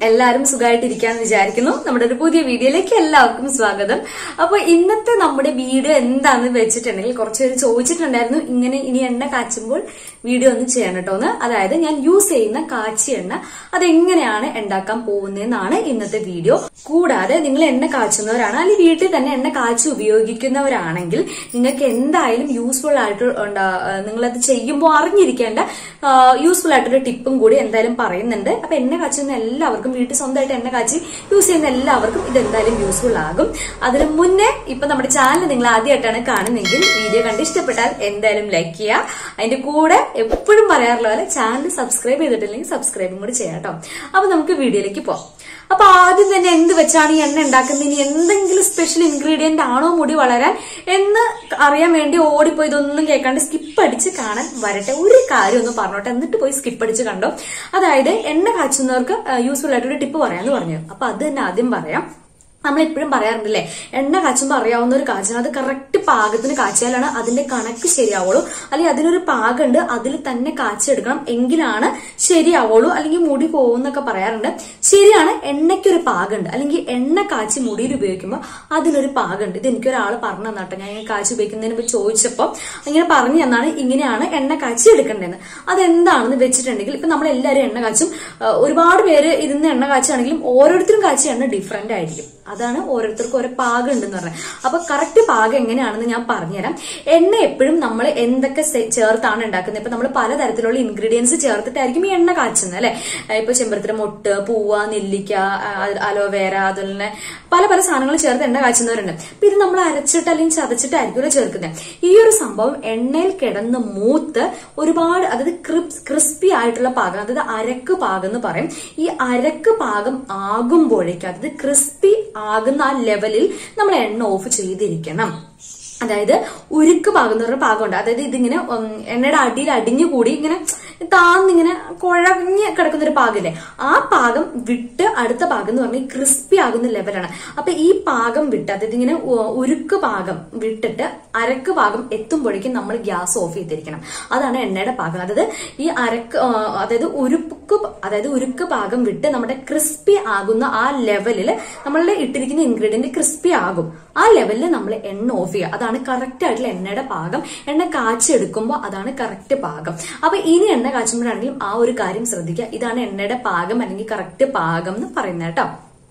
എല്ലാവരും സുഖമായിട്ടിരിക്കാന്ന് വിചാരിക്കുന്നു നമ്മുടെ ഒരു പുതിയ വീഡിയോയിലേക്ക് എല്ലാവർക്കും സ്വാഗതം അപ്പൊ ഇന്നത്തെ നമ്മുടെ വീഡിയോ എന്താണെന്ന് വെച്ചിട്ടുണ്ടെങ്കിൽ കുറച്ചുപേര് ചോദിച്ചിട്ടുണ്ടായിരുന്നു ഇങ്ങനെ ഇനി എണ്ണ കാച്ചുമ്പോൾ വീഡിയോ ഒന്ന് ചെയ്യണം കേട്ടോ എന്ന് അതായത് ഞാൻ യൂസ് ചെയ്യുന്ന കാച്ചി എണ്ണ അതെങ്ങനെയാണ് ഉണ്ടാക്കാൻ പോകുന്നതെന്നാണ് ഇന്നത്തെ വീഡിയോ കൂടാതെ നിങ്ങൾ എണ്ണ കാച്ചുന്നവരാണ് അല്ലെങ്കിൽ വീട്ടിൽ തന്നെ എണ്ണ കാച്ചി ഉപയോഗിക്കുന്നവരാണെങ്കിൽ നിങ്ങൾക്ക് എന്തായാലും യൂസ്ഫുൾ ആയിട്ട് ഉണ്ടാ- നിങ്ങളത് ചെയ്യുമ്പോൾ അറിഞ്ഞിരിക്കേണ്ട യൂസ്ഫുൾ ആയിട്ടൊരു ടിപ്പും കൂടി എന്തായാലും പറയുന്നുണ്ട് അപ്പൊ എണ്ണ കാച്ചുന്ന എല്ലാവർക്കും വീട്ടിൽ സ്വന്തമായിട്ട് എണ്ണ കാച്ചി യൂസ് ചെയ്യുന്ന എല്ലാവർക്കും ഇത് എന്തായാലും യൂസ്ഫുൾ ആകും അതിന് മുന്നേ ഇപ്പൊ നമ്മുടെ ചാനൽ നിങ്ങൾ ആദ്യമായിട്ടാണ് കാണുന്നതെങ്കിൽ വീഡിയോ കണ്ട് ഇഷ്ടപ്പെട്ടാൽ എന്തായാലും ലൈക്ക് ചെയ്യുക അതിന്റെ കൂടെ എപ്പോഴും പറയാറുള്ള പോലെ ചാനൽ സബ്സ്ക്രൈബ് ചെയ്തിട്ടില്ലെങ്കിൽ സബ്സ്ക്രൈബും കൂടി ചെയ്യാം കേട്ടോ അപ്പൊ നമുക്ക് വീഡിയോയിലേക്ക് പോവാം അപ്പൊ ആദ്യം തന്നെ എന്ത് വെച്ചാണ് ഈ എണ്ണ ഉണ്ടാക്കുന്നത് ഇനി എന്തെങ്കിലും സ്പെഷ്യൽ ഇൻഗ്രീഡിയന്റ് ആണോ മുടി വളരാൻ എന്ന് അറിയാൻ വേണ്ടി ഓടിപ്പോയി ഇതൊന്നും കേൾക്കാണ്ട് സ്കിപ്പ് അടിച്ച് കാണാൻ വരട്ടെ ഒരു കാര്യം ഒന്ന് പറഞ്ഞോട്ടെ എന്നിട്ട് പോയി സ്കിപ്പ് അടിച്ച് കണ്ടോ അതായത് എണ്ണ കാച്ചുന്നവർക്ക് യൂസ്ഫുൾ ആയിട്ടൊരു ടിപ്പ് പറയാന്ന് പറഞ്ഞു അപ്പൊ അത് തന്നെ ആദ്യം പറയാം നമ്മൾ എപ്പോഴും പറയാറുണ്ടല്ലേ എണ്ണ കാച്ചുമ്പോൾ അറിയാവുന്ന ഒരു കാച്ചാണ് അത് കറക്റ്റ് പാകത്തിന് കാച്ചിയാലാണ് അതിന്റെ കണക്ക് ശരിയാവുള്ളൂ അല്ലെങ്കിൽ അതിനൊരു പാകമുണ്ട് അതിൽ തന്നെ കാച്ചെടുക്കണം എങ്കിലാണ് ശരിയാവുള്ളൂ അല്ലെങ്കിൽ മുടി പോകുന്നൊക്കെ പറയാറുണ്ട് ശരിയാണ് എണ്ണയ്ക്കൊരു പാകമുണ്ട് അല്ലെങ്കിൽ എണ്ണ കാച്ചി മുടിയിൽ ഉപയോഗിക്കുമ്പോൾ അതിനൊരു പാകമുണ്ട് ഇത് എനിക്കൊരാൾ പറഞ്ഞു തന്നാട്ടോ ഞാൻ ഇങ്ങനെ കാച്ചി ഉപയോഗിക്കുന്നതിന് മുമ്പ് ചോദിച്ചപ്പോൾ ഇങ്ങനെ പറഞ്ഞു തന്നാണ് ഇങ്ങനെയാണ് എണ്ണ കാച്ചി എടുക്കേണ്ടതെന്ന് അതെന്താണെന്ന് വെച്ചിട്ടുണ്ടെങ്കിൽ ഇപ്പൊ നമ്മൾ എല്ലാവരും എണ്ണ കാച്ചും ആ, ഒരുപാട് പേര് ഇതിന്ന് എണ്ണ കാച്ചാണെങ്കിലും ഓരോരുത്തരും കാച്ചിയ എണ്ണ ഡിഫറെന്റ് ആയിരിക്കും അതാണ് ഓരോരുത്തർക്കും ഓരോ പാകം ഉണ്ടെന്ന് പറഞ്ഞത് അപ്പൊ കറക്റ്റ് പാകം എങ്ങനെയാണെന്ന് ഞാൻ പറഞ്ഞുതരാം എണ്ണ എപ്പോഴും നമ്മൾ എന്തൊക്കെ സെ- ചേർത്താണ് ഉണ്ടാക്കുന്നത് ഇപ്പൊ നമ്മൾ പലതരത്തിലുള്ള ഇൻഗ്രീഡിയൻസ് ചേർത്തിട്ടായിരിക്കും ഈ എണ്ണ കാച്ചുന്നത് അല്ലെ ഇപ്പൊ ചെമ്പരത്തിന്റെ മൊട്ട് പൂവ നെല്ലിക്ക അലോവേര അതുപോലെ തന്നെ പല പല സാധനങ്ങൾ ചേർത്ത് എണ്ണ കാച്ചുന്നവരുണ്ട് അപ്പൊ ഇത് നമ്മൾ അരച്ചിട്ട് അല്ലെങ്കിൽ ചതച്ചിട്ടായിരിക്കുമല്ലോ ചേർക്കുന്നത് ഈ ഒരു സംഭവം എണ്ണയിൽ കിടന്ന് മൂത്ത് ഒരുപാട് അതായത് ക്രിസ്പി ആയിട്ടുള്ള പാകം അതായത് അരക്ക് പാകം എന്ന് പറയും ഈ അരക്ക് പാകം ആകുമ്പോഴേക്കും അതായത് ക്രിസ്പി ആകുന്ന ആ ലെവലിൽ നമ്മൾ എണ്ണ ഓഫ് ചെയ്തിരിക്കണം അതായത് ഉരുക്ക് പാകം എന്ന് പറഞ്ഞ പാകമുണ്ട് അതായത് ഇതിങ്ങനെ ഉം, എണ്ണയുടെ അടിയിൽ അടിഞ്ഞുകൂടി ഇങ്ങനെ താന്നിങ്ങനെ കുഴഞ്ഞ് കിടക്കുന്ന ഒരു പാകമില്ലേ ആ പാകം വിട്ട് അടുത്ത പാകം എന്ന് പറഞ്ഞാൽ ക്രിസ്പി ആകുന്ന ലെവലാണ് അപ്പൊ ഈ പാകം വിട്ട് അതായത് ഇങ്ങനെ ഉ- ഉരുക്ക് പാകം വിട്ടിട്ട് അരക്ക് പാകം എത്തുമ്പോഴേക്കും നമ്മൾ ഗ്യാസ് ഓഫ് ചെയ്തിരിക്കണം അതാണ് എണ്ണയുടെ പാകം അതായത് ഈ അരക്ക് ആ, അതായത് ഉരുക്ക് പ- അതായത് ഉരുക്ക് പാകം വിട്ട് നമ്മുടെ ക്രിസ്പി ആകുന്ന ആ ലെവലിൽ നമ്മളുടെ ഇട്ടിരിക്കുന്ന ഇൻഗ്രീഡിയന്റ് ക്രിസ്പി ആകും ആ ലെവലിൽ നമ്മൾ എണ്ണ ഓഫ് ചെയ്യുക അതാണ് കറക്റ്റ് ആയിട്ടുള്ള എണ്ണയുടെ പാകം എണ്ണ കാച്ചെടുക്കുമ്പോൾ അതാണ് കറക്റ്റ് പാകം അപ്പൊ ഇനി എണ്ണ കാച്ചുമ്പോഴാണെങ്കിലും ആ ഒരു കാര്യം ശ്രദ്ധിക്കുക ഇതാണ് എണ്ണയുടെ പാകം അല്ലെങ്കിൽ കറക്റ്റ് പാകം എന്ന് പറയുന്നത് കേട്ടോ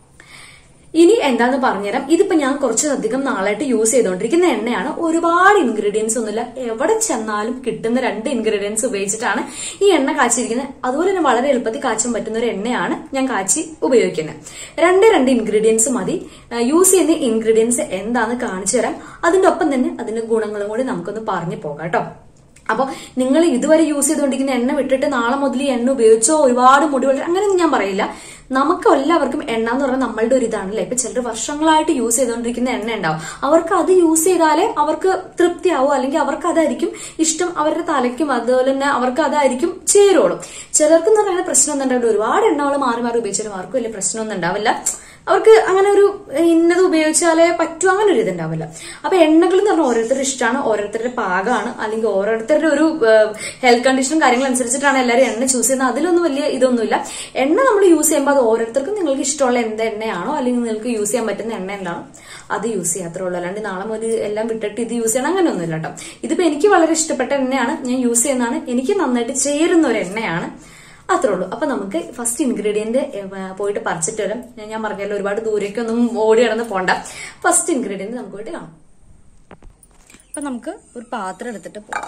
ഇനി എന്താന്ന് പറഞ്ഞുതരാം ഇതിപ്പോ ഞാൻ കുറച്ചധികം നാളായിട്ട് യൂസ് ചെയ്തുകൊണ്ടിരിക്കുന്ന എണ്ണയാണ് ഒരുപാട് ഇൻഗ്രീഡിയൻസ് ഒന്നുമില്ല എവിടെ ചെന്നാലും കിട്ടുന്ന രണ്ട് ഇൻഗ്രീഡിയൻസ് ഉപയോഗിച്ചിട്ടാണ് ഈ എണ്ണ കാച്ചിരിക്കുന്നത് അതുപോലെ തന്നെ വളരെ എളുപ്പത്തിൽ കാച്ചാൻ പറ്റുന്ന ഒരു എണ്ണയാണ് ഞാൻ കാച്ചി ഉപയോഗിക്കുന്നത് രണ്ട് രണ്ട് ഇൻഗ്രീഡിയൻസ് മതി യൂസ് ചെയ്യുന്ന ഇൻഗ്രീഡിയൻസ് എന്താന്ന് കാണിച്ചു തരാം അതിന്റെ ഒപ്പം തന്നെ അതിന്റെ ഗുണങ്ങളും കൂടി നമുക്കൊന്ന് പറഞ്ഞു പോകാം കേട്ടോ അപ്പൊ നിങ്ങൾ ഇതുവരെ യൂസ് ചെയ്തുകൊണ്ടിരിക്കുന്ന എണ്ണ വിട്ടിട്ട് നാളെ മുതൽ ഈ എണ്ണ ഉപയോഗിച്ചോ ഒരുപാട് മുടി വളരെ അങ്ങനെയൊന്നും ഞാൻ പറയില്ല നമുക്ക് എല്ലാവർക്കും എണ്ണ എന്ന് പറഞ്ഞാൽ നമ്മളുടെ ഒരു ഇതാണല്ലേ ഇപ്പൊ ചിലർ വർഷങ്ങളായിട്ട് യൂസ് ചെയ്തുകൊണ്ടിരിക്കുന്ന എണ്ണ ഉണ്ടാവും അവർക്ക് അത് യൂസ് ചെയ്താലേ അവർക്ക് തൃപ്തിയാവും അല്ലെങ്കിൽ അവർക്ക് അതായിരിക്കും ഇഷ്ടം അവരുടെ തലയ്ക്കും അതുപോലെ തന്നെ അവർക്ക് അതായിരിക്കും ചേരുള്ളൂ ചിലർക്ക് എന്ന് പറയുന്ന പ്രശ്നമൊന്നും ഉണ്ടാവില്ല ഒരുപാട് എണ്ണകൾ മാറി മാറി ഉപയോഗിച്ചാലും ആർക്കും വലിയ പ്രശ്നമൊന്നും ഉണ്ടാവില്ല അവർക്ക് അങ്ങനെ ഒരു ഇന്നത് ഉപയോഗിച്ചാലേ പറ്റൂ അങ്ങനെ ഒരു ഇതുണ്ടാവില്ല അപ്പൊ എണ്ണകൾ എന്ന് പറഞ്ഞാൽ ഓരോരുത്തരുടെ ഇഷ്ടമാണ് ഓരോരുത്തരുടെ പാകമാണ് അല്ലെങ്കിൽ ഓരോരുത്തരുടെ ഒരു ഹെൽത്ത് കണ്ടീഷനും കാര്യങ്ങളും അനുസരിച്ചിട്ടാണ് എല്ലാവരും എണ്ണ ചൂസ് ചെയ്യുന്നത് അതിലൊന്നും വലിയ ഇതൊന്നുമില്ല എണ്ണ നമ്മൾ യൂസ് ചെയ്യുമ്പോൾ അത് ഓരോരുത്തർക്കും നിങ്ങൾക്ക് ഇഷ്ടമുള്ള എന്ത് എണ്ണയാണോ അല്ലെങ്കിൽ നിങ്ങൾക്ക് യൂസ് ചെയ്യാൻ പറ്റുന്ന എണ്ണ എന്താണോ അത് യൂസ് ചെയ്യാത്രേ ഉള്ളൂ അല്ലാണ്ട് നാളെ മുതൽ എല്ലാം വിട്ടിട്ട് ഇത് യൂസ് ചെയ്യണം അങ്ങനെയൊന്നുമില്ല കേട്ടോ ഇതിപ്പോ എനിക്ക് വളരെ ഇഷ്ടപ്പെട്ട എണ്ണയാണ് ഞാൻ യൂസ് ചെയ്യുന്നതാണ് എനിക്ക് നന്നായിട്ട് ചേരുന്ന ഒരു എണ്ണയാണ് അത്രേ ഉള്ളൂ അപ്പൊ നമുക്ക് ഫസ്റ്റ് ഇൻഗ്രീഡിയന്റ് പോയിട്ട് പറിച്ചിട്ട് വരാം ഞാൻ- ഞാൻ പറഞ്ഞല്ലോ ഒരുപാട് ദൂരേക്കൊന്നും ഓടി നടന്ന് പോണ്ട ഫസ്റ്റ് ഇൻഗ്രീഡിയന്റ് നമുക്ക് പോയിട്ട് കാണാം അപ്പൊ നമുക്ക് ഒരു പാത്രം എടുത്തിട്ട് പോകാം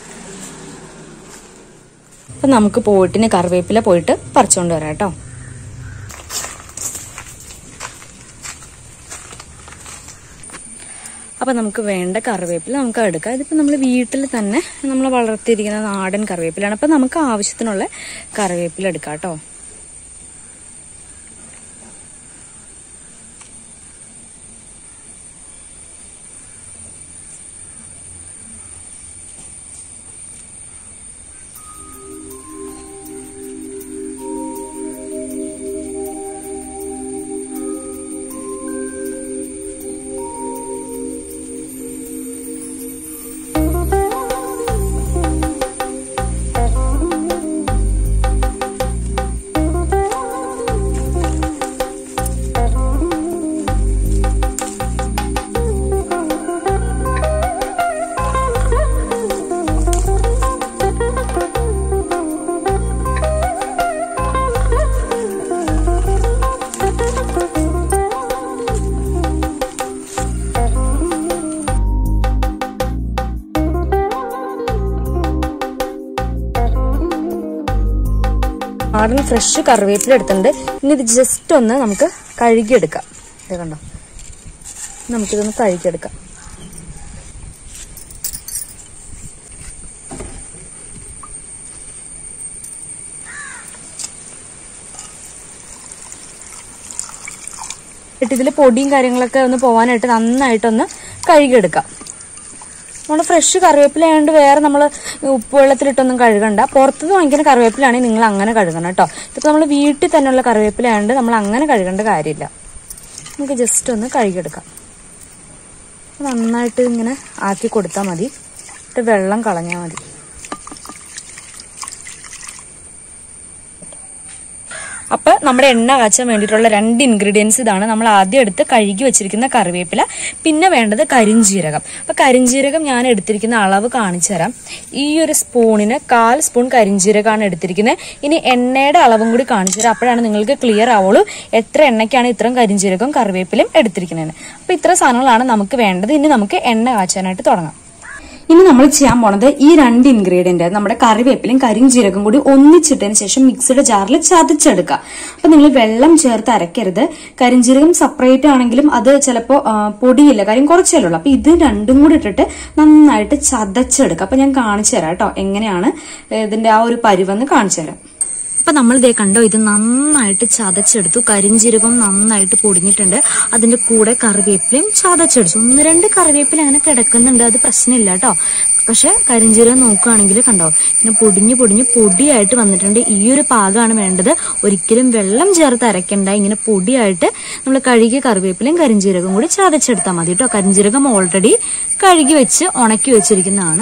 അപ്പൊ നമുക്ക് പോയിട്ടിന് കറിവേപ്പില പോയിട്ട് പറിച്ചുകൊണ്ട് വരാം കേട്ടോ അപ്പൊ നമുക്ക് വേണ്ട കറിവേപ്പില നമുക്ക് എടുക്കാം ഇതിപ്പോ നമ്മൾ വീട്ടിൽ തന്നെ നമ്മൾ വളർത്തിയിരിക്കുന്ന നാടൻ കറിവേപ്പിലാണ് അപ്പൊ നമുക്ക് ആവശ്യത്തിനുള്ള കറിവേപ്പില എടുക്കാം കേട്ടോ നാടൻ ഫ്രഷ് കറിവേപ്പില എടുത്തിട്ടുണ്ട് ഇനി ഇത് ജസ്റ്റ് ഒന്ന് നമുക്ക് കഴുകിയെടുക്കാം ഇത് കണ്ടോ നമുക്കിതൊന്ന് കഴുകിയെടുക്കാം എന്നിട്ട് ഇതിൽ പൊടിയും കാര്യങ്ങളൊക്കെ ഒന്ന് പോകാനായിട്ട് നന്നായിട്ടൊന്ന് കഴുകിയെടുക്കാം നമ്മൾ ഫ്രഷ് കറിവേപ്പില ആയതുകൊണ്ട് വേറെ നമ്മൾ ഉപ്പുവെള്ളത്തിലിട്ടൊന്നും കഴുകണ്ട പുറത്തുനിന്ന് വാങ്ങിക്കുന്ന കറിവേപ്പിലാണെങ്കിൽ നിങ്ങൾ അങ്ങനെ കഴുകണം കേട്ടോ ഇതിപ്പോൾ നമ്മൾ വീട്ടിൽ തന്നെയുള്ള കറിവേപ്പില ആയതുകൊണ്ട് നമ്മൾ അങ്ങനെ കഴുകേണ്ട കാര്യമില്ല നമുക്ക് ജസ്റ്റ് ഒന്ന് കഴുകിയെടുക്കാം നന്നായിട്ട് ഇങ്ങനെ ആക്കി കൊടുത്താൽ മതി എന്നിട്ട് വെള്ളം കളഞ്ഞാൽ മതി അപ്പൊ നമ്മുടെ എണ്ണ കാച്ചാൻ വേണ്ടിയിട്ടുള്ള രണ്ട് ഇൻഗ്രീഡിയൻസ് ഇതാണ് നമ്മൾ ആദ്യം എടുത്ത് കഴുകി വെച്ചിരിക്കുന്ന കറിവേപ്പില പിന്നെ വേണ്ടത് കരിഞ്ജീരകം അപ്പൊ കരിഞ്ജീരകം ഞാൻ എടുത്തിരിക്കുന്ന അളവ് കാണിച്ചു തരാം ഈ ഒരു സ്പൂണിന് കാൽ സ്പൂൺ കരിഞ്ജീരകമാണ് എടുത്തിരിക്കുന്നത് ഇനി എണ്ണയുടെ അളവും കൂടി കാണിച്ചു തരാം അപ്പോഴാണ് നിങ്ങൾക്ക് ക്ലിയർ ആവുള്ളൂ എത്ര എണ്ണയ്ക്കാണ് ഇത്രയും കരിഞ്ജീരകവും കറിവേപ്പിലയും എടുത്തിരിക്കുന്നത് അപ്പൊ ഇത്ര സാധനങ്ങളാണ് നമുക്ക് വേണ്ടത് ഇനി നമുക്ക് എണ്ണ കാച്ചാനായിട്ട് തുടങ്ങാം ഇനി നമ്മൾ ചെയ്യാൻ പോണത് ഈ രണ്ട് ഇൻഗ്രീഡിയന്റ് നമ്മുടെ കറിവേപ്പിലും കരിഞ്ചീരകം കൂടി ഒന്നിച്ചിട്ടതിന് ശേഷം മിക്സിയുടെ ജാറിൽ ചതച്ചെടുക്കുക അപ്പൊ നിങ്ങൾ വെള്ളം ചേർത്ത് അരക്കരുത് കരിഞ്ചീരകം സെപ്പറേറ്റ് ആണെങ്കിലും അത് ചിലപ്പോൾ പൊടിയില്ല കാര്യം കുറച്ചല്ലേ ഉള്ളൂ അപ്പൊ ഇത് രണ്ടും കൂടി ഇട്ടിട്ട് നന്നായിട്ട് ചതച്ചെടുക്കുക അപ്പൊ ഞാൻ കാണിച്ചു തരാം കേട്ടോ എങ്ങനെയാണ് ഇതിന്റെ ആ ഒരു പരിവെന്ന് കാണിച്ചു തരാം അപ്പൊ നമ്മൾ ഇതേ കണ്ടോ ഇത് നന്നായിട്ട് ചതച്ചെടുത്തു കരിഞ്ചീരകം നന്നായിട്ട് പൊടിഞ്ഞിട്ടുണ്ട് അതിന്റെ കൂടെ കറിവേപ്പിലയും ചതച്ചെടുത്തു ഒന്ന് രണ്ട് കറിവേപ്പില അങ്ങനെ കിടക്കുന്നുണ്ട് അത് പ്രശ്നമില്ല കേട്ടോ പക്ഷെ കരിഞ്ചീരകം നോക്കുകയാണെങ്കിൽ കണ്ടോ ഇങ്ങനെ പൊടിഞ്ഞ് പൊടിഞ്ഞ് പൊടിയായിട്ട് വന്നിട്ടുണ്ട് ഈ ഒരു പാകമാണ് വേണ്ടത് ഒരിക്കലും വെള്ളം ചേർത്ത് അരയ്ക്കണ്ട ഇങ്ങനെ പൊടിയായിട്ട് നമ്മൾ കഴുകിയ കറിവേപ്പിലയും കരിഞ്ചീരകം കൂടി ചതച്ചെടുത്താൽ മതി കേട്ടോ കരിഞ്ചീരകം ഓൾറെഡി കഴുകി വെച്ച് ഉണക്കി വെച്ചിരിക്കുന്നതാണ്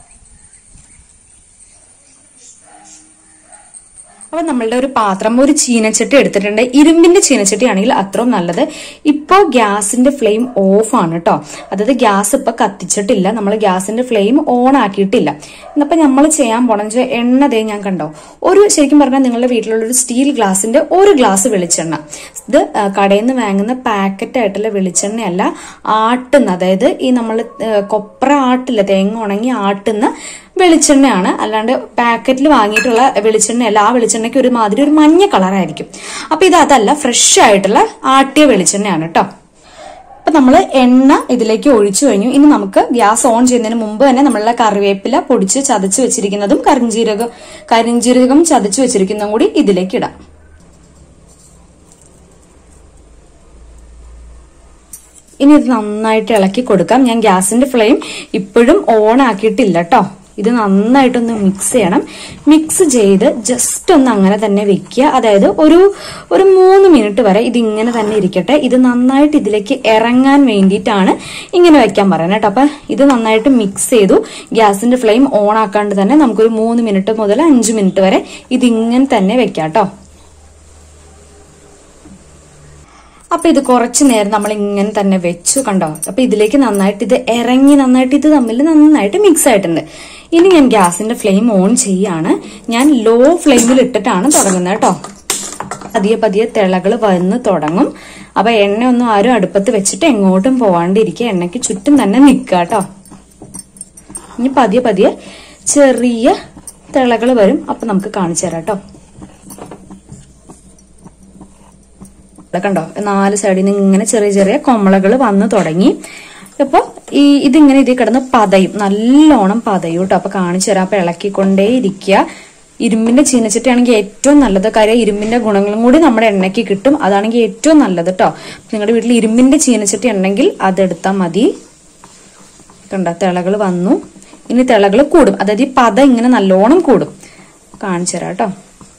അപ്പൊ നമ്മളുടെ ഒരു പാത്രം ഒരു ചീനച്ചട്ടി എടുത്തിട്ടുണ്ട് ഇരുമ്പിന്റെ ചീനച്ചട്ടി ആണെങ്കിൽ അത്രയും നല്ലത് ഇപ്പോൾ ഗ്യാസിന്റെ ഫ്ലെയിം ഓഫ് ആണ് കേട്ടോ അതായത് ഗ്യാസ് ഇപ്പൊ കത്തിച്ചിട്ടില്ല നമ്മൾ ഗ്യാസിന്റെ ഫ്ലെയിം ഓൺ ആക്കിയിട്ടില്ല എന്നപ്പോ നമ്മൾ ചെയ്യാൻ പോണെന്ന് വെച്ചാൽ എണ്ണ ദേ ഞാൻ കണ്ടോ ഒരു ശരിക്കും പറഞ്ഞാൽ നിങ്ങളുടെ വീട്ടിലുള്ള ഒരു സ്റ്റീൽ ഗ്ലാസിന്റെ ഒരു ഗ്ലാസ് വെളിച്ചെണ്ണ ഇത് ആ, കടയിൽ നിന്ന് വാങ്ങുന്ന പാക്കറ്റ് ആയിട്ടുള്ള വെളിച്ചെണ്ണയല്ല ആട്ടുന്ന അതായത് ഈ നമ്മൾ കൊപ്ര ആട്ടില്ല തേങ്ങ ഉണങ്ങി ആട്ടുന്ന വെളിച്ചെണ്ണയാണ് അല്ലാണ്ട് പാക്കറ്റിൽ വാങ്ങിയിട്ടുള്ള വെളിച്ചെണ്ണയല്ല ആ വെളിച്ചെണ്ണയ്ക്ക് ഒരു മാതിരി ഒരു മഞ്ഞ കളറായിരിക്കും അപ്പൊ ഇത് അതല്ല ഫ്രഷ് ആയിട്ടുള്ള ആട്ടിയ വെളിച്ചെണ്ണയാണ് കേട്ടോ അപ്പൊ നമ്മൾ എണ്ണ ഇതിലേക്ക് ഒഴിച്ചു കഴിഞ്ഞു ഇനി നമുക്ക് ഗ്യാസ് ഓൺ ചെയ്യുന്നതിന് മുമ്പ് തന്നെ നമ്മളുടെ കറിവേപ്പില പൊടിച്ച് ചതച്ച് വെച്ചിരിക്കുന്നതും കരിഞ്ജീരകം കരിഞ്ജീരകം ചതച്ച് വെച്ചിരിക്കുന്നതും കൂടി ഇതിലേക്ക് ഇടാം ഇനി ഇത് നന്നായിട്ട് ഇളക്കി കൊടുക്കാം ഞാൻ ഗ്യാസിന്റെ ഫ്ലെയിം ഇപ്പോഴും ഓൺ ആക്കിയിട്ടില്ല കേട്ടോ ഇത് നന്നായിട്ടൊന്ന് മിക്സ് ചെയ്യണം മിക്സ് ചെയ്ത് ജസ്റ്റ് ഒന്ന് അങ്ങനെ തന്നെ വെക്കുക അതായത് ഒരു ഒരു മൂന്ന് മിനിറ്റ് വരെ ഇത് ഇങ്ങനെ തന്നെ ഇരിക്കട്ടെ ഇത് നന്നായിട്ട് ഇതിലേക്ക് ഇറങ്ങാൻ വേണ്ടിയിട്ടാണ് ഇങ്ങനെ വെക്കാൻ പറയുന്നത് കേട്ടോ അപ്പൊ ഇത് നന്നായിട്ട് മിക്സ് ചെയ്തു ഗ്യാസിന്റെ ഫ്ലെയിം ഓൺ ആക്കാണ്ട് തന്നെ നമുക്കൊരു മൂന്ന് മിനിറ്റ് മുതൽ അഞ്ച് മിനിറ്റ് വരെ ഇത് ഇങ്ങനെ തന്നെ വെക്കാം കേട്ടോ അപ്പൊ ഇത് കുറച്ചു നേരം നമ്മൾ ഇങ്ങനെ തന്നെ വെച്ചു കണ്ടോ അപ്പൊ ഇതിലേക്ക് നന്നായിട്ട് ഇത് ഇറങ്ങി നന്നായിട്ട് ഇത് തമ്മിൽ നന്നായിട്ട് മിക്സ് ആയിട്ടുണ്ട് ഇനി ഞാൻ ഗ്യാസിന്റെ ഫ്ലെയിം ഓൺ ചെയ്യാണ് ഞാൻ ലോ ഫ്ലെയിമിൽ ഇട്ടിട്ടാണ് തുടങ്ങുന്നത് കേട്ടോ പതിയെ പതിയെ തിളകൾ വന്ന് തുടങ്ങും അപ്പൊ എണ്ണ ഒന്നും ആരും അടുപ്പത്ത് വെച്ചിട്ട് എങ്ങോട്ടും പോവാണ്ടിരിക്കുക എണ്ണയ്ക്ക് ചുറ്റും തന്നെ നിൽക്കുക കേട്ടോ ഇനി പതിയെ പതിയെ ചെറിയ തിളകൾ വരും അപ്പൊ നമുക്ക് കാണിച്ചു തരാം കേട്ടോ ഇവിടെ കണ്ടോ നാല് സൈഡിൽ നിന്ന് ഇങ്ങനെ ചെറിയ ചെറിയ കൊമളകൾ വന്ന് തുടങ്ങി അപ്പൊ ഈ ഇതിങ്ങനെ ഇതിൽ കിടന്ന് പതയും നല്ലോണം പതയും കേട്ടോ അപ്പൊ കാണിച്ചു തരാം അപ്പൊ ഇളക്കിക്കൊണ്ടേ ഇരിക്കുക ഇരുമ്പിന്റെ ചീനച്ചട്ടിയാണെങ്കിൽ ഏറ്റവും നല്ലത് കാര്യം ഇരുമ്പിന്റെ ഗുണങ്ങളും കൂടി നമ്മുടെ എണ്ണയ്ക്ക് കിട്ടും അതാണെങ്കിൽ ഏറ്റവും നല്ലത് കേട്ടോ നിങ്ങളുടെ വീട്ടിൽ ഇരുമ്പിന്റെ ചീനച്ചട്ടി ഉണ്ടെങ്കിൽ അതെടുത്താൽ മതി കണ്ടോ തിളകൾ വന്നു ഇനി തിളകൾ കൂടും അതായത് ഈ പത ഇങ്ങനെ നല്ലോണം കൂടും കാണിച്ചു തരാം കേട്ടോ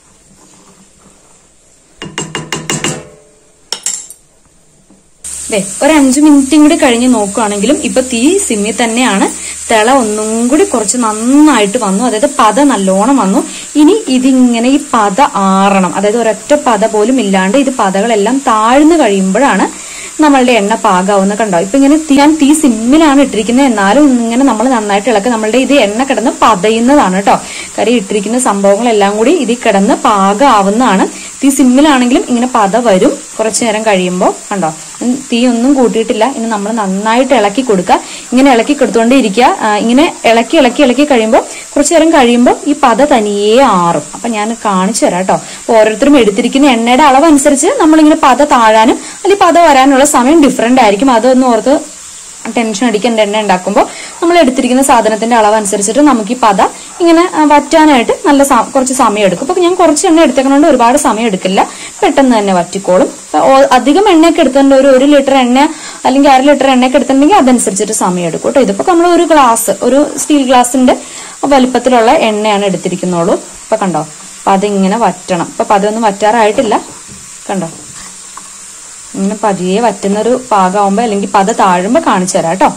ദേ ഒരു അഞ്ചു മിനിറ്റും കൂടി കഴിഞ്ഞ് നോക്കുകയാണെങ്കിലും ഇപ്പൊ തീ സിമ്മിൽ തന്നെയാണ് തിള ഒന്നും കൂടി കുറച്ച് നന്നായിട്ട് വന്നു അതായത് പത നല്ലോണം വന്നു ഇനി ഇതിങ്ങനെ ഈ പത ആറണം അതായത് ഒരൊറ്റ പത പോലും ഇല്ലാണ്ട് ഇത് പതകളെല്ലാം താഴ്ന്നു കഴിയുമ്പോഴാണ് നമ്മളുടെ എണ്ണ പാകാവുന്ന കണ്ടോ ഇപ്പൊ ഇങ്ങനെ തീ- ഞാൻ തീ സിമ്മിലാണ് ഇട്ടിരിക്കുന്നത് എന്നാലും ഇങ്ങനെ നമ്മൾ നന്നായിട്ട് ഇളക്കുക നമ്മളുടെ ഇത് എണ്ണ കിടന്ന് പതയുന്നതാണ് കേട്ടോ കറി ഇട്ടിരിക്കുന്ന സംഭവങ്ങളെല്ലാം കൂടി ഇതിൽ കിടന്ന് പാകമാവുന്നതാണ് തീ സിമ്മിലാണെങ്കിലും ഇങ്ങനെ പത വരും കുറച്ചു നേരം കഴിയുമ്പോൾ കണ്ടോ ഉം, തീ ഒന്നും കൂട്ടിയിട്ടില്ല ഇനി നമ്മൾ നന്നായിട്ട് ഇളക്കി കൊടുക്കുക ഇങ്ങനെ ഇളക്കി കൊടുത്തുകൊണ്ടേ ഇരിക്കുക ആ, ഇങ്ങനെ ഇളക്കി ഇളക്കി ഇളക്കി കഴിയുമ്പോൾ കുറച്ചു നേരം കഴിയുമ്പോൾ ഈ പത തനിയെ ആറും അപ്പൊ ഞാൻ കാണിച്ചു തരാം കേട്ടോ അപ്പൊ ഓരോരുത്തരും എടുത്തിരിക്കുന്ന എണ്ണയുടെ അളവനുസരിച്ച് നമ്മളിങ്ങനെ പത താഴാനും അല്ലെങ്കിൽ പത വരാനുള്ള സമയം ഡിഫറെന്റ് ആയിരിക്കും അതൊന്ന് ഓർത്ത് ടെൻഷൻ അടിക്കേണ്ട എണ്ണ ഉണ്ടാക്കുമ്പോൾ നമ്മൾ എടുത്തിരിക്കുന്ന സാധനത്തിന്റെ അളവ് അനുസരിച്ചിട്ട് നമുക്ക് ഈ പത ഇങ്ങനെ ആ, വറ്റാനായിട്ട് നല്ല സ- കുറച്ച് സമയം എടുക്കും അപ്പൊ ഞാൻ കുറച്ച് എണ്ണ എടുത്തേക്കുന്നതുകൊണ്ട് ഒരുപാട് സമയം എടുക്കില്ല പെട്ടെന്ന് തന്നെ വറ്റിക്കോളും അപ്പൊ ഓ- അധികം എണ്ണയൊക്കെ എടുത്തിട്ടുണ്ട് ഒരു ഒരു ലിറ്റർ എണ്ണ അല്ലെങ്കിൽ അര ലിറ്റർ എണ്ണയൊക്കെ എടുത്തിട്ടുണ്ടെങ്കിൽ അതനുസരിച്ചിട്ട് സമയം എടുക്കും കേട്ടോ ഇതിപ്പോ നമ്മൾ ഒരു ഗ്ലാസ് ഒരു സ്റ്റീൽ ഗ്ലാസിന്റെ വലിപ്പത്തിലുള്ള എണ്ണയാണ് എടുത്തിരിക്കുന്നുള്ളൂ ഇപ്പൊ കണ്ടോ അപ്പൊ അതിങ്ങനെ വറ്റണം ഇപ്പൊ പതൊന്നും വറ്റാറായിട്ടില്ല കണ്ടോ ഇങ്ങനെ പതിയെ വറ്റുന്ന ഒരു പാകമാകുമ്പോ അല്ലെങ്കിൽ പത താഴുമ്പോ കാണിച്ചു തരാം കേട്ടോ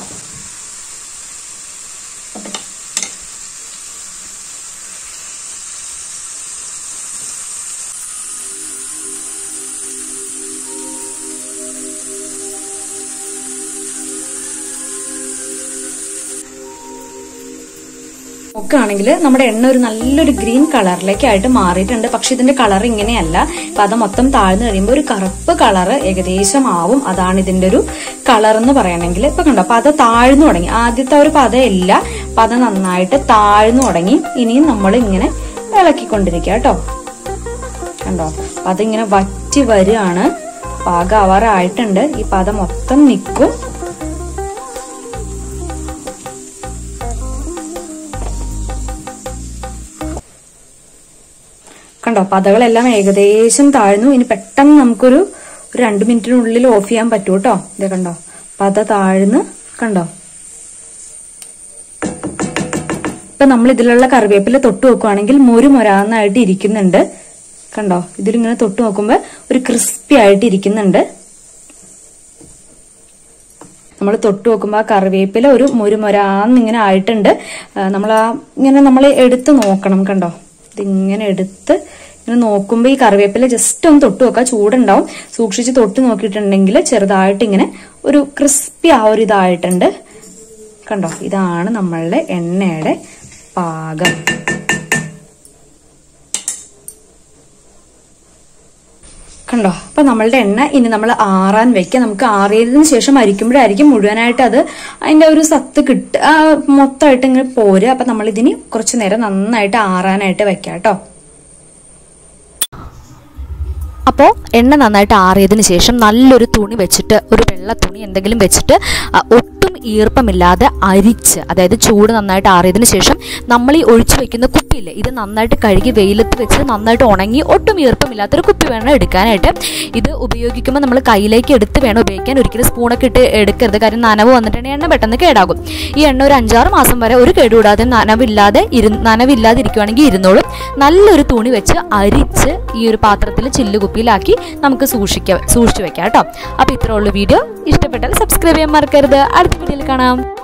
നോക്കുകയാണെങ്കിൽ നമ്മുടെ എണ്ണ ഒരു നല്ലൊരു ഗ്രീൻ കളറിലേക്ക് ആയിട്ട് മാറിയിട്ടുണ്ട് പക്ഷെ ഇതിന്റെ കളർ ഇങ്ങനെയല്ല പത മൊത്തം താഴ്ന്നു കഴിയുമ്പോൾ ഒരു കറുപ്പ് കളർ ഏകദേശം ആവും അതാണ് ഇതിന്റെ ഒരു കളർ എന്ന് പറയണമെങ്കിൽ ഇപ്പൊ കണ്ടോ പത താഴ്ന്നു തുടങ്ങി ആദ്യത്തെ ഒരു പതയില്ല പത നന്നായിട്ട് താഴ്ന്നു തുടങ്ങി ഇനിയും നമ്മൾ ഇങ്ങനെ ഇളക്കിക്കൊണ്ടിരിക്കുക കേട്ടോ കണ്ടോ പത ഇങ്ങനെ വറ്റി വരികയാണ് പാകാവാറായിട്ടുണ്ട് ഈ പത മൊത്തം നിൽക്കും കണ്ടോ പതകളെല്ലാം ഏകദേശം താഴ്ന്നു ഇനി പെട്ടെന്ന് നമുക്കൊരു ഒരു രണ്ട് മിനിറ്റിനുള്ളിൽ ഓഫ് ചെയ്യാൻ പറ്റൂ കേട്ടോ ഇതേ കണ്ടോ പത താഴ്ന്ന് കണ്ടോ ഇപ്പൊ നമ്മൾ ഇതിലുള്ള കറിവേപ്പില തൊട്ട് നോക്കുവാണെങ്കിൽ മൊരു മൊരാന്നായിട്ട് ഇരിക്കുന്നുണ്ട് കണ്ടോ ഇതിലിങ്ങനെ തൊട്ട് നോക്കുമ്പോ ഒരു ക്രിസ്പി ആയിട്ട് ഇരിക്കുന്നുണ്ട് നമ്മൾ തൊട്ട് നോക്കുമ്പോൾ ആ കറിവേപ്പില ഒരു മുരുമുരാന്ന് ഇങ്ങനെ ആയിട്ടുണ്ട് നമ്മൾ ആ ഇങ്ങനെ നമ്മൾ എടുത്ത് നോക്കണം കണ്ടോ ഇതിങ്ങനെ എടുത്ത് ഇങ്ങനെ നോക്കുമ്പോൾ ഈ കറിവേപ്പില ജസ്റ്റ് ഒന്ന് തൊട്ട് നോക്കുക ചൂടുണ്ടാവും സൂക്ഷിച്ച് തൊട്ട് നോക്കിയിട്ടുണ്ടെങ്കിൽ ചെറുതായിട്ട് ഇങ്ങനെ ഒരു ക്രിസ്പി ആ ഒരു ഇതായിട്ടുണ്ട് കണ്ടോ ഇതാണ് നമ്മളുടെ എണ്ണയുടെ പാകം കണ്ടോ അപ്പൊ നമ്മളുടെ എണ്ണ ഇനി നമ്മൾ ആറാൻ വെക്കുക നമുക്ക് ആറിയതിനു ശേഷം അരിക്കുമ്പോഴായിരിക്കും മുഴുവനായിട്ട് അത് അതിന്റെ ഒരു സത്ത് കിട്ട ആ, മൊത്തമായിട്ട് ഇങ്ങനെ പോരുക അപ്പൊ നമ്മൾ ഇതിന് കുറച്ചു നേരം നന്നായിട്ട് ആറാനായിട്ട് വെക്കാം കേട്ടോ അപ്പോൾ എണ്ണ നന്നായിട്ട് ആറിയതിന് ശേഷം നല്ലൊരു തുണി വെച്ചിട്ട് ഒരു വെള്ള തുണി എന്തെങ്കിലും വെച്ചിട്ട് ആ, ഒട്ടും ഈർപ്പമില്ലാതെ അരിച്ച് അതായത് ചൂട് നന്നായിട്ട് ആറിയതിന് ശേഷം നമ്മൾ ഈ ഒഴിച്ചു വെക്കുന്ന കുപ്പിയില്ലേ ഇത് നന്നായിട്ട് കഴുകി വെയിലത്ത് വെച്ച് നന്നായിട്ട് ഉണങ്ങി ഒട്ടും ഈർപ്പമില്ലാത്തൊരു കുപ്പി വേണം എടുക്കാനായിട്ട് ഇത് ഉപയോഗിക്കുമ്പോൾ നമ്മൾ കയ്യിലേക്ക് എടുത്ത് വേണം ഉപയോഗിക്കാൻ ഒരിക്കലും സ്പൂണൊക്കെ ഇട്ട് എടുക്കരുത് കാര്യം നനവ് വന്നിട്ടുണ്ടെങ്കിൽ എണ്ണ പെട്ടെന്ന് കേടാകും ഈ എണ്ണ ഒരു അഞ്ചാറ് മാസം വരെ ഒരു കേടുകൂടാതെ നനവില്ലാതെ ഇരു നനവില്ലാതെ ഇരിക്കുവാണെങ്കിൽ ഇരുന്നോളും നല്ലൊരു തുണി വെച്ച് അരിച്ച് ഈ ഒരു പാത്രത്തിൽ ചില്ല് കുപ്പിയിലാക്കി നമുക്ക് സൂക്ഷിക്കാം സൂക്ഷിച്ചു വെക്കാം കേട്ടോ അപ്പോൾ ഇത്രയുള്ള വീഡിയോ ഇഷ്ടപ്പെട്ടാൽ സബ്സ്ക്രൈബ് ചെയ്യാൻ മറക്കരുത് അടുത്ത വീഡിയോയിൽ കാണാം